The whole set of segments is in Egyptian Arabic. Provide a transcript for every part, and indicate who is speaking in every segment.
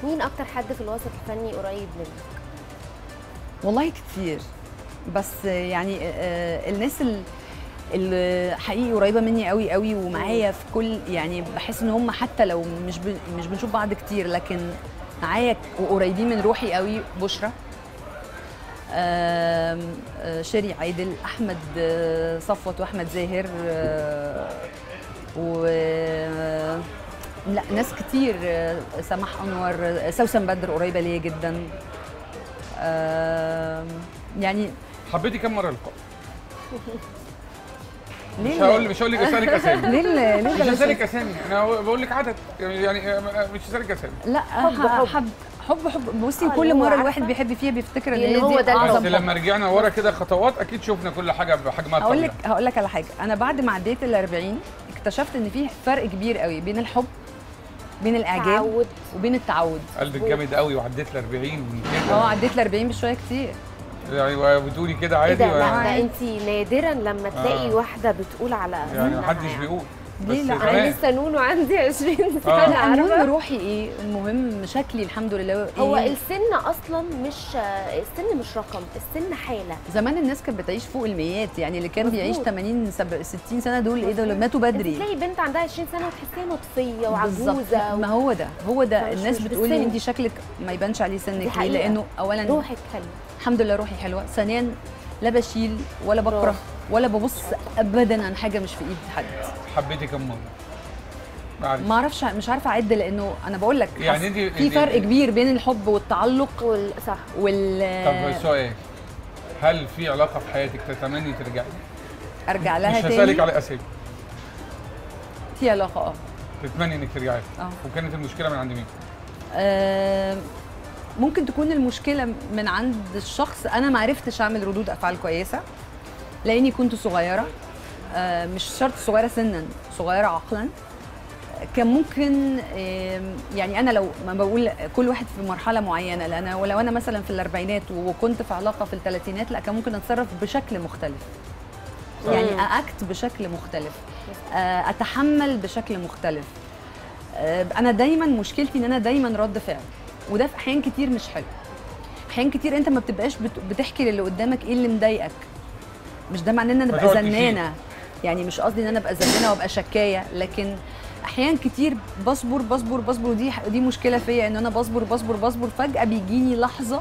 Speaker 1: مين اكتر حد في الوسط الفني قريب منك
Speaker 2: والله كتير بس يعني آه، الناس ال- اللي حقيقي قريبه مني قوي قوي ومعايا في كل يعني بحس ان هم حتى لو مش ب... مش بنشوف بعض كتير لكن معايا وقريبين من روحي قوي بشرى آم، آه، شيري عادل احمد آه، صفوت واحمد زاهر آه، و لا ناس كتير آه، سماح انور آه، سوسن بدر قريبه ليا جدا آم، يعني
Speaker 3: حبيتي كم مره اللقاء؟
Speaker 2: ليه
Speaker 3: مش هقول مش هقول لك اسالك اسامي
Speaker 2: ليه ال- ليه
Speaker 3: مش
Speaker 2: الغلاسة؟
Speaker 3: هسالك اسامي انا بقول لك عدد يعني مش هسالك اسامي
Speaker 2: لا
Speaker 1: حب-
Speaker 2: حب
Speaker 1: حب.
Speaker 2: حب حب حب بصي
Speaker 1: آه،
Speaker 2: كل
Speaker 1: اللي هو
Speaker 2: مره
Speaker 1: عارفة
Speaker 2: الواحد بيحب فيها بيفتكر ان
Speaker 1: إن
Speaker 2: هي
Speaker 1: هو
Speaker 2: دي
Speaker 1: ده
Speaker 2: اعظم
Speaker 3: بس
Speaker 2: حب
Speaker 3: لما رجعنا ورا كده خطوات اكيد شفنا كل حاجه بحجمها
Speaker 2: هقول
Speaker 3: الطبيعي
Speaker 2: لك هقول لك على حاجه انا بعد ما عديت ال 40 اكتشفت ان في فرق كبير قوي بين الحب بين الاعجاب
Speaker 1: تعود
Speaker 2: وبين التعود
Speaker 3: قلبك جامد قوي وعديت ال 40 كده
Speaker 2: اه عديت ال 40 بشويه كتير
Speaker 3: يعني بتقولي كده
Speaker 1: ايه
Speaker 3: عادي
Speaker 1: ده لا
Speaker 3: يعني,
Speaker 1: ده انت نادرا لما تلاقي
Speaker 3: آه.
Speaker 1: واحده بتقول على
Speaker 3: يعني
Speaker 1: سنها
Speaker 3: محدش
Speaker 1: يعني.
Speaker 3: بيقول
Speaker 2: ليه
Speaker 3: بس
Speaker 2: لا؟
Speaker 1: انا
Speaker 3: تمام.
Speaker 1: لسه نونو عندي 20
Speaker 3: آه.
Speaker 1: سنه
Speaker 2: لا المهم
Speaker 1: عارفه
Speaker 2: روحي ايه المهم شكلي الحمد لله
Speaker 1: هو
Speaker 2: إيه؟
Speaker 1: السن اصلا مش السن مش رقم السن حاله
Speaker 2: زمان الناس كانت بتعيش فوق الميات يعني اللي كان
Speaker 1: مظبوط.
Speaker 2: بيعيش 80 سب- 60 سنه دول ايه دول ماتوا
Speaker 1: انت
Speaker 2: بدري
Speaker 1: تلاقي بنت عندها 20 سنه وتحسيها مطفيه
Speaker 2: بالظبط
Speaker 1: وعجوزه
Speaker 2: ما هو ده هو ده
Speaker 1: فمش-
Speaker 2: الناس
Speaker 1: مش
Speaker 2: بتقول لي
Speaker 1: بالسن.
Speaker 2: انت شكلك ما يبانش عليه
Speaker 1: دي
Speaker 2: سنك ليه
Speaker 1: حقيقة.
Speaker 2: لانه اولا
Speaker 1: روحك حلوه
Speaker 2: الحمد لله روحي حلوه ثانيا لا بشيل ولا بكره
Speaker 1: برافو.
Speaker 2: ولا ببص ابدا عن حاجه مش في ايد حد
Speaker 3: حبيتي كم مره؟ معلش
Speaker 2: ما اعرفش مش عارفه اعد لانه انا بقول لك
Speaker 3: يعني
Speaker 2: حس-
Speaker 3: انت-
Speaker 2: في
Speaker 3: انت-
Speaker 2: فرق كبير بين الحب والتعلق
Speaker 1: وال... صح
Speaker 2: وال
Speaker 3: طب سؤال هل في علاقه في حياتك تتمني ترجعي؟
Speaker 2: ارجع لها
Speaker 3: مش
Speaker 2: تاني
Speaker 3: هسالك على اسامي
Speaker 2: في علاقه اه
Speaker 3: تتمني انك ترجعي
Speaker 2: اه
Speaker 3: وكانت المشكله من عند مين؟
Speaker 2: آه، ممكن تكون المشكله من عند الشخص انا ما عرفتش اعمل ردود افعال كويسه لاني كنت صغيره آه، مش شرط صغيره سنا صغيره عقلا كان ممكن آم، يعني انا لو ما بقول كل واحد في مرحله معينه لان ولو انا مثلا في الاربعينات وكنت في علاقه في الثلاثينات لا كان ممكن اتصرف بشكل مختلف يعني
Speaker 1: مم.
Speaker 2: اكت بشكل مختلف آه، اتحمل بشكل مختلف آه، انا دايما مشكلتي ان انا دايما رد فعل وده في احيان كتير مش حلو احيان كتير انت ما بتبقاش بت- بتحكي للي قدامك ايه اللي مضايقك مش ده معناه ان انا ابقى
Speaker 3: فتقعد تشيل.
Speaker 2: زنانه يعني مش قصدي ان انا ابقى زنانه وابقى شكايه لكن احيان كتير بصبر بصبر بصبر ودي دي مشكله فيا ان انا بصبر بصبر بصبر فجاه بيجيني لحظه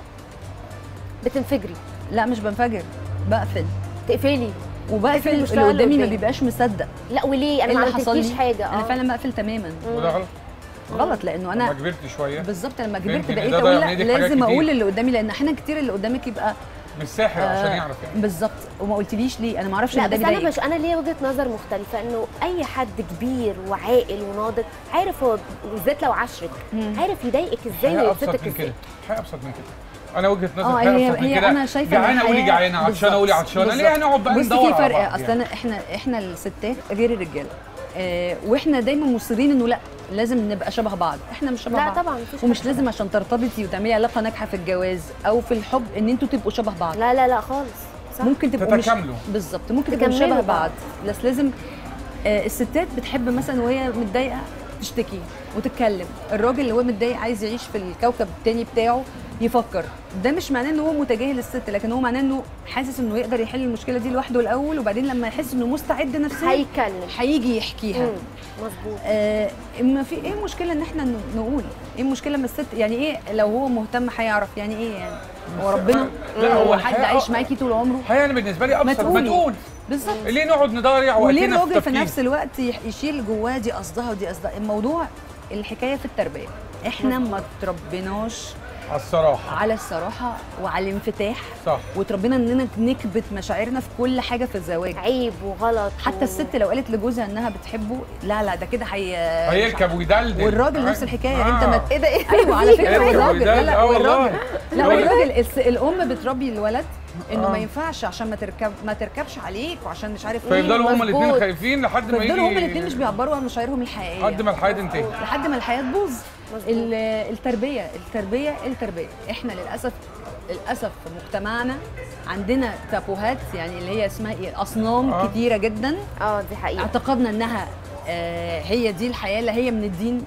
Speaker 1: بتنفجري
Speaker 2: لا مش بنفجر بقفل
Speaker 1: تقفلي
Speaker 2: وبقفل
Speaker 1: المشكلة
Speaker 2: اللي
Speaker 1: اللي
Speaker 2: قدامي ما
Speaker 1: قدامي.
Speaker 2: بيبقاش مصدق
Speaker 1: لا وليه انا
Speaker 2: إيه
Speaker 1: ما
Speaker 2: اللي حصل
Speaker 1: عملتلكيش
Speaker 2: لي
Speaker 1: حاجه
Speaker 2: انا
Speaker 1: اه
Speaker 2: فعلا بقفل تماما
Speaker 3: وده غلط
Speaker 2: غلط لانه
Speaker 3: لما
Speaker 2: انا
Speaker 3: كبرت شويه
Speaker 2: بالظبط لما
Speaker 3: فهمت
Speaker 2: كبرت
Speaker 3: إن
Speaker 2: بقيت
Speaker 3: ده
Speaker 2: اقول
Speaker 3: ضيع
Speaker 2: لا
Speaker 3: منك حاجات
Speaker 2: لازم
Speaker 3: كتير.
Speaker 2: اقول اللي قدامي لان احيانا كتير اللي قدامك يبقى
Speaker 3: مش ساحر عشان
Speaker 2: آه،
Speaker 3: يعرف يعني
Speaker 2: بالظبط وما قلتليش ليه انا ما اعرفش
Speaker 1: لا
Speaker 2: ان ده
Speaker 1: بس انا
Speaker 2: بيضايقك
Speaker 1: مش انا ليا وجهه نظر مختلفه انه اي حد كبير وعاقل وناضج عارف هو بالذات لو عشرك
Speaker 2: مم.
Speaker 1: عارف يضايقك ازاي
Speaker 3: الحياه ابسط
Speaker 1: ويبسطك
Speaker 3: من
Speaker 1: ازاي
Speaker 3: كده الحياه ابسط من كده انا وجهه نظري
Speaker 2: اه
Speaker 3: الحياه
Speaker 2: هي
Speaker 3: ابسط من
Speaker 2: هي
Speaker 3: كده
Speaker 2: انا شايفه إن
Speaker 3: جعانه قولي
Speaker 2: الحياة-
Speaker 3: جعانه عطشانه
Speaker 2: بالظبط،
Speaker 3: قولي عطشانه ليه
Speaker 2: بالظبط.
Speaker 3: هنقعد بقى
Speaker 2: بصي
Speaker 3: ندور
Speaker 2: في
Speaker 3: على
Speaker 2: فرق
Speaker 3: بعض
Speaker 2: اصل
Speaker 3: يعني.
Speaker 2: انا احنا احنا الستات غير الرجاله آه واحنا دايما مصرين انه لا لازم نبقى شبه بعض احنا مش شبه
Speaker 1: لا
Speaker 2: بعض
Speaker 1: طبعا مفيش
Speaker 2: ومش
Speaker 1: حاجة
Speaker 2: لازم عشان ترتبطي وتعملي علاقه ناجحه في الجواز او في الحب ان انتوا تبقوا شبه بعض
Speaker 1: لا لا لا خالص صح
Speaker 2: ممكن تبقوا مش
Speaker 3: تتكاملوا.
Speaker 2: بالظبط ممكن تبقوا
Speaker 1: تكملوا
Speaker 2: شبه
Speaker 1: بعض.
Speaker 2: بعض بس لازم آه، الستات بتحب مثلا وهي متضايقه تشتكي وتتكلم الراجل اللي هو متضايق عايز يعيش في الكوكب التاني بتاعه يفكر ده مش معناه ان هو متجاهل الست لكن هو معناه انه حاسس انه يقدر يحل المشكله دي لوحده الاول وبعدين لما يحس انه مستعد نفسيا
Speaker 1: هيتكلم
Speaker 2: هيجي يحكيها
Speaker 1: مم. مظبوط
Speaker 2: آه ما في ايه المشكله ان احنا ن- نقول ايه المشكله ما الست يعني ايه لو هو مهتم هيعرف يعني ايه يعني هو ربنا
Speaker 3: لا، هو
Speaker 2: هو حد
Speaker 3: الحقيقة-
Speaker 2: عايش معاكي طول عمره
Speaker 3: الحقيقه انا بالنسبه لي ابسط ما
Speaker 2: تقولي.
Speaker 3: تقول
Speaker 2: بالظبط
Speaker 3: ليه نقعد نضيع
Speaker 2: وليه
Speaker 3: وقتنا
Speaker 2: الراجل في
Speaker 3: تفكير؟
Speaker 2: نفس الوقت يح- يشيل جواه دي قصدها ودي قصدها الموضوع الحكايه في التربيه احنا ما تربيناش
Speaker 3: على الصراحه
Speaker 2: على الصراحه وعلى الانفتاح
Speaker 3: صح
Speaker 2: وتربينا اننا نكبت مشاعرنا في كل حاجه في الزواج
Speaker 1: عيب وغلط
Speaker 2: حتى
Speaker 1: و...
Speaker 2: الست لو قالت لجوزها انها بتحبه لا لا ده كده هي
Speaker 3: هيركب ويدلدل
Speaker 2: والراجل نفس الحكايه
Speaker 3: آه.
Speaker 2: انت ما
Speaker 1: ايه ده ايه
Speaker 2: ايوه على فكره
Speaker 3: هيركب
Speaker 2: والراجل لا لا
Speaker 3: ويدلدل. آه
Speaker 2: والراجل
Speaker 3: والله.
Speaker 2: لا
Speaker 3: الولد.
Speaker 2: والراجل الس- الام بتربي الولد انه
Speaker 3: آه.
Speaker 2: ما ينفعش عشان ما تركب ما تركبش عليك وعشان مش عارف
Speaker 3: فيفضلوا هما
Speaker 1: مظبوط.
Speaker 3: الاثنين خايفين لحد ما يجي
Speaker 2: فيفضلوا هما الاثنين مش بيعبروا عن مشاعرهم الحقيقيه
Speaker 3: لحد ما الحياه تنتهي
Speaker 2: لحد ما الحياه تبوظ
Speaker 1: مظبوط.
Speaker 2: ال- التربيه التربيه التربيه احنا للاسف للاسف في مجتمعنا عندنا تابوهات يعني اللي هي اسمها ايه اصنام
Speaker 3: آه.
Speaker 2: كتيره جدا
Speaker 1: اه دي حقيقه
Speaker 2: اعتقدنا انها آه، هي دي الحياه اللي هي من الدين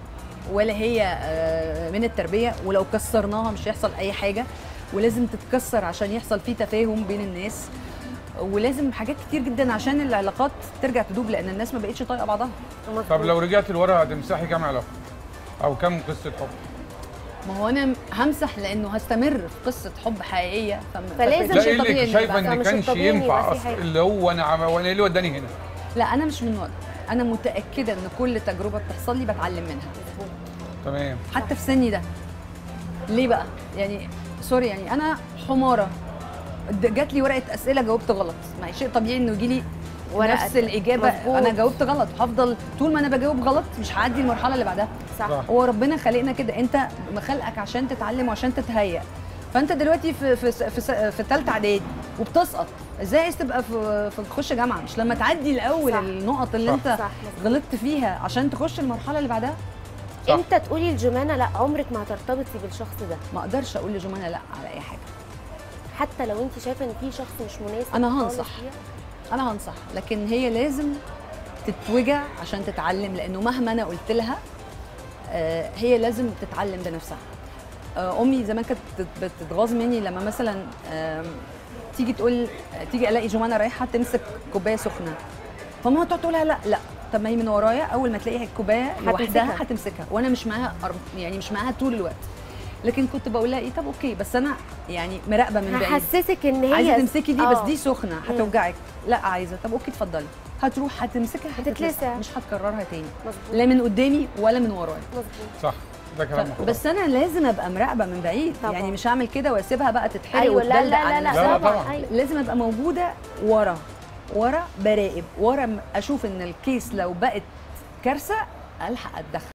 Speaker 2: ولا هي آه، من التربيه ولو كسرناها مش هيحصل اي حاجه ولازم تتكسر عشان يحصل في تفاهم بين الناس ولازم حاجات كتير جدا عشان العلاقات ترجع تدوب لان الناس ما بقتش طايقه بعضها
Speaker 3: طب لو رجعت لورا هتمسحي كام علاقه او كام قصه حب
Speaker 2: ما هو انا همسح لانه هستمر في قصه حب حقيقيه فم-
Speaker 1: فلازم
Speaker 2: فشيء
Speaker 3: لا ايه
Speaker 2: طبيعي
Speaker 3: اللي
Speaker 2: إن
Speaker 3: شايفه
Speaker 2: يبقى-
Speaker 3: ان
Speaker 1: فمش
Speaker 3: كانش
Speaker 1: الطبيعي إن
Speaker 3: ينفع
Speaker 1: يبقى في
Speaker 3: اصلا
Speaker 1: حاجة.
Speaker 3: اللي هو انا عم... وانا ايه اللي وداني هنا
Speaker 2: لا انا مش من النوع ده. انا متاكده ان كل تجربه بتحصل لي بتعلم منها
Speaker 3: تمام
Speaker 2: حتى في سني ده ليه بقى يعني سوري يعني انا حماره د- جات لي ورقه اسئله جاوبت غلط ما هي شيء طبيعي انه يجي لي
Speaker 1: ورقة
Speaker 2: نفس الاجابه
Speaker 1: مظبوط.
Speaker 2: انا جاوبت غلط هفضل طول ما انا بجاوب غلط مش هعدي المرحله اللي بعدها
Speaker 1: صح
Speaker 3: صح.
Speaker 2: هو ربنا خلقنا كده انت مخلقك عشان تتعلم وعشان تتهيأ فانت دلوقتي في في في في ثالثه اعدادي وبتسقط ازاي عايز تبقى في في تخش جامعه مش لما تعدي الاول
Speaker 1: صح.
Speaker 2: النقط اللي
Speaker 3: صح.
Speaker 2: انت
Speaker 1: صح
Speaker 2: غلطت فيها عشان تخش المرحله اللي بعدها
Speaker 3: صح.
Speaker 1: امتى تقولي لجمانه لا عمرك ما هترتبطي بالشخص ده
Speaker 2: ما اقدرش اقول لجمانه لا على اي حاجه
Speaker 1: حتى لو انت شايفه ان في شخص مش مناسب
Speaker 2: أنا
Speaker 1: خالص
Speaker 2: هنصح.
Speaker 1: ليها؟
Speaker 2: انا هنصح لكن هي لازم تتوجع عشان تتعلم لانه مهما انا قلت لها آه، هي لازم تتعلم بنفسها آه، امي زمان كانت بت- بتتغاظ مني لما مثلا آم، تيجي تقول تيجي الاقي جمانه رايحه تمسك كوبايه سخنه فماما تقعد تقولها لا لا طب ما هي من ورايا اول ما تلاقيها الكوبايه لوحدها
Speaker 1: هتمسكها.
Speaker 2: هتمسكها وانا مش معاها أر- يعني مش معاها طول الوقت لكن كنت بقول لها ايه طب اوكي بس انا يعني مراقبه من بعيد
Speaker 1: هحسسك ان هي
Speaker 2: عايزه تمسكي دي بس
Speaker 1: آه.
Speaker 2: دي سخنه هتوجعك لا عايزه طب اوكي اتفضلي هتروح هتمسكها
Speaker 1: هتتلسع.
Speaker 2: هتتلسع مش هتكررها تاني
Speaker 1: مظبوط
Speaker 2: لا من قدامي ولا من ورايا
Speaker 1: مظبوط
Speaker 3: صح ده كلام
Speaker 2: ف-
Speaker 3: محترم.
Speaker 2: بس انا لازم ابقى مراقبه من بعيد
Speaker 1: طبعا.
Speaker 2: يعني مش هعمل كده واسيبها بقى تتحرق
Speaker 1: ايوه لا
Speaker 2: وتدلق
Speaker 1: لا
Speaker 2: على
Speaker 1: لا لا,
Speaker 2: نفسها.
Speaker 3: لا،
Speaker 1: طبعا
Speaker 3: طبعاً.
Speaker 1: أيوة.
Speaker 2: لازم ابقى موجوده ورا ورا براقب ورا م- اشوف ان الكيس لو بقت كارثه الحق اتدخل